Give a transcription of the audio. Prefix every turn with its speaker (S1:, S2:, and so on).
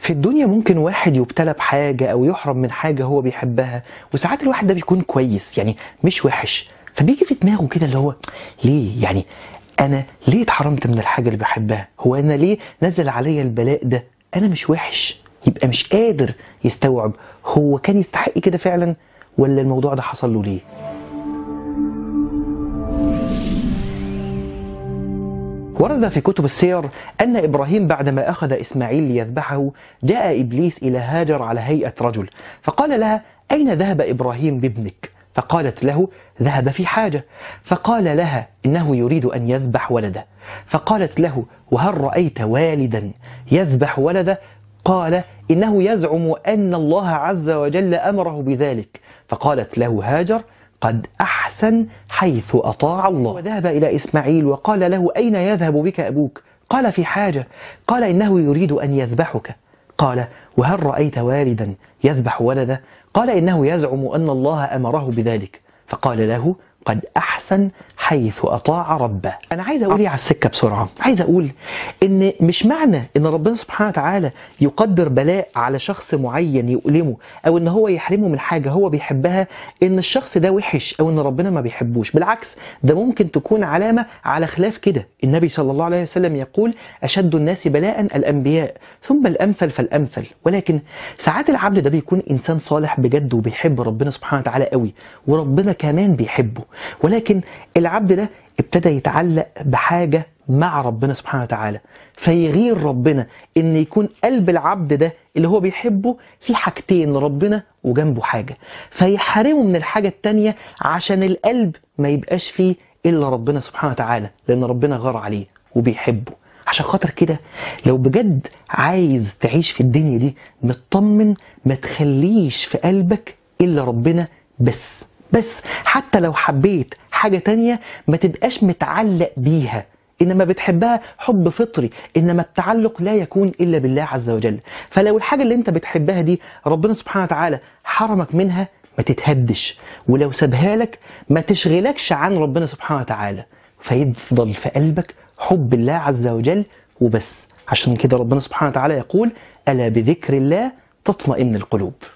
S1: في الدنيا ممكن واحد يبتلى بحاجة أو يحرم من حاجة هو بيحبها وساعات الواحد ده بيكون كويس يعني مش وحش فبيجي في دماغه كده اللي هو ليه يعني أنا ليه اتحرمت من الحاجة اللي بحبها هو أنا ليه نزل عليا البلاء ده أنا مش وحش يبقى مش قادر يستوعب هو كان يستحق كده فعلا ولا الموضوع ده حصل له ليه ورد في كتب السير أن إبراهيم بعدما أخذ إسماعيل ليذبحه جاء إبليس إلى هاجر على هيئة رجل فقال لها أين ذهب إبراهيم بابنك فقالت له ذهب في حاجة فقال لها إنه يريد أن يذبح ولده فقالت له وهل رأيت والدا يذبح ولده قال إنه يزعم أن الله عز وجل أمره بذلك فقالت له هاجر قد أحسن حيث أطاع الله وذهب إلى إسماعيل وقال له أين يذهب بك أبوك قال في حاجة قال إنه يريد أن يذبحك قال وهل رأيت والدا يذبح ولده قال إنه يزعم أن الله أمره بذلك فقال له قد أحسن حيث أطاع ربه أنا عايز أقول إيه على السكة بسرعة عايز أقول إن مش معنى إن ربنا سبحانه وتعالى يقدر بلاء على شخص معين يؤلمه أو إن هو يحرمه من حاجة هو بيحبها إن الشخص ده وحش أو إن ربنا ما بيحبوش بالعكس ده ممكن تكون علامة على خلاف كده النبي صلى الله عليه وسلم يقول أشد الناس بلاء الأنبياء ثم الأمثل فالأمثل ولكن ساعات العبد ده بيكون إنسان صالح بجد وبيحب ربنا سبحانه وتعالى قوي وربنا كمان بيحبه ولكن العبد ده ابتدى يتعلق بحاجة مع ربنا سبحانه وتعالى فيغير ربنا ان يكون قلب العبد ده اللي هو بيحبه في حاجتين ربنا وجنبه حاجة فيحرمه من الحاجة التانية عشان القلب ما يبقاش فيه إلا ربنا سبحانه وتعالى لأن ربنا غار عليه وبيحبه عشان خاطر كده لو بجد عايز تعيش في الدنيا دي مطمن ما تخليش في قلبك إلا ربنا بس بس حتى لو حبيت حاجة تانية ما تبقاش متعلق بيها إنما بتحبها حب فطري إنما التعلق لا يكون إلا بالله عز وجل فلو الحاجة اللي أنت بتحبها دي ربنا سبحانه وتعالى حرمك منها ما تتهدش ولو سابها لك ما تشغلكش عن ربنا سبحانه وتعالى فيفضل في قلبك حب الله عز وجل وبس عشان كده ربنا سبحانه وتعالى يقول ألا بذكر الله تطمئن القلوب